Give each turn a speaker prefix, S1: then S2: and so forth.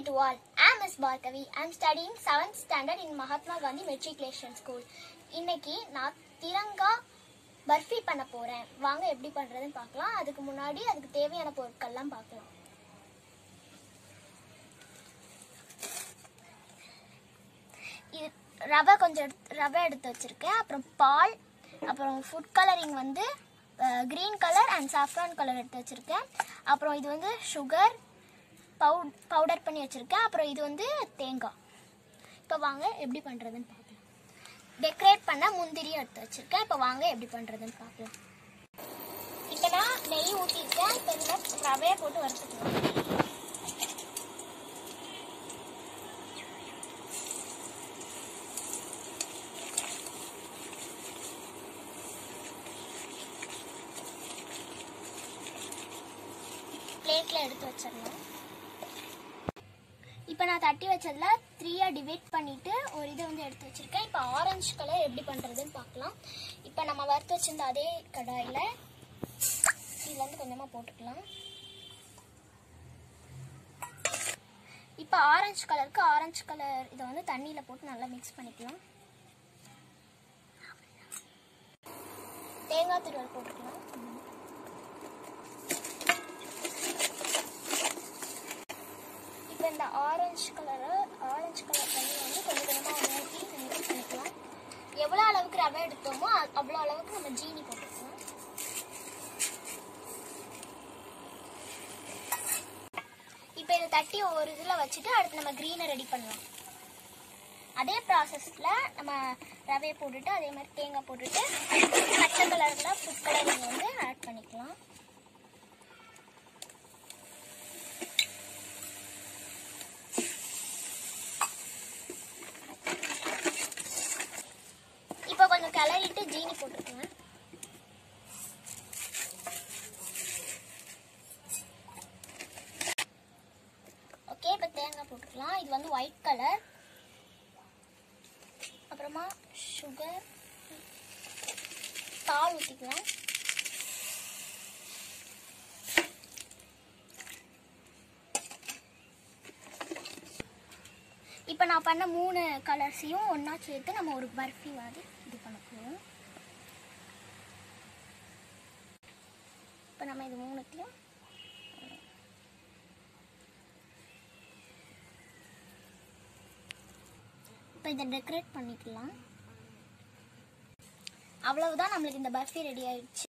S1: to all. I'm Miss Bhargavi. I'm studying 7th standard in Mahatma Gandhi Matriculation School. இன்னைக்கு நான் திரங்கா பர்ஃபி பண்ண போறேன் வாங்க எப்படி பண்றதுன்னு பார்க்கலாம் அதுக்கு முன்னாடி அதுக்கு தேவையான பொருட்கள்லாம் பார்க்கலாம் இது ரவை கொஞ்சம் எடுத்து- ரவை எடுத்து வச்சிருக்கேன் அப்புறம் பால் அப்புறம் ஃபுட் கலரிங் வந்து green colour and saffron colour எடுத்து வச்சிருக்கேன் அப்புறம் இது வந்து சுகர் பவுட் பவுடர் பண்ணி வச்சிருக்கேன் அப்புறம் இது வந்து தேங்காய் இப்போ வாங்க எப்படி பண்ணுறதுன்னு பார்க்கலாம் டெக்கரேட் பண்ண முந்திரியும் எடுத்து வச்சிருக்கேன் இப்போ வாங்க எப்படி பண்ணுறதுன்னு பார்க்கலாம் இப்போ நான் நெய் ஊற்றிருக்கேன் இப்போ இதில் ரவையை போட்டு வறுத்துக்கலாம் பிளேட்ல எடுத்து வச்சிடலாம் இப்போ நான் தட்டி வச்சதுல த்ரீயா டிவைட் பண்ணிட்டு ஒரு இதை வந்து எடுத்து வச்சிருக்கேன் இப்போ ஆரஞ்சு கலர் எப்படி பண்றதுன்னு பார்க்கலாம் இப்போ நம்ம வறுத்து வச்சிருந்த அதே கடாயில இதுல இருந்து கொஞ்சமா போட்டுக்கலாம் இப்போ ஆரஞ்சு கலருக்கு ஆரஞ்சு கலர் இதை வந்து தண்ணியில போட்டு நல்லா மிக்ஸ் பண்ணிக்கலாம் தேங்காய் துருவல் போட்டுக்கலாம் இப்போ இந்த ஆரஞ்சு கலரை ஆரஞ்சு கலர் தண்ணி வந்து கொஞ்சம் கொஞ்சமாக ஊற்றி மிக்ஸ் பண்ணிக்கலாம் எவ்வளோ அளவுக்கு ரவை எடுத்தோமோ அ- அவ்வளோ அளவுக்கு நம்ம ஜீனி போட்டுக்கலாம் இப்போ இதை தட்டி ஒரு இதில் வச்சுட்டு அடுத்து நம்ம க்ரீனை ரெடி பண்ணலாம் அதே ப்ராசஸில் நம்ம ரவையை போட்டுட்டு அதே மாதிரி தேங்காய் போட்டுட்டு பச்சை கலரில் ஃபுட் கலரிங் வந்து ஆட் பண்ணிக்கலாம் இப்போ கொஞ்சம் கிளறிட்டு ஜீனி போட்டுருக்கேன் ஓகே இப்போ தேங்காய் போட்டுக்கலாம் இது வந்து ஒயிட் கலர் அப்புறமா சுகர் பால் ஊற்றிக்கலாம் இப்போ நான் பண்ண மூணு கலர்ஸையும் ஒன்றா சேர்த்து நம்ம ஒரு பர்ஃபி மாதிரி இது பண்ண போகிறோம் இப்போ நம்ம இது மூணுத்தையும் இப்போ இதை டெக்கரேட் பண்ணிக்கலாம் அவ்வளவுதான் நம்மளுக்கு இந்த பர்ஃபி ரெடி ஆயிடுச்சு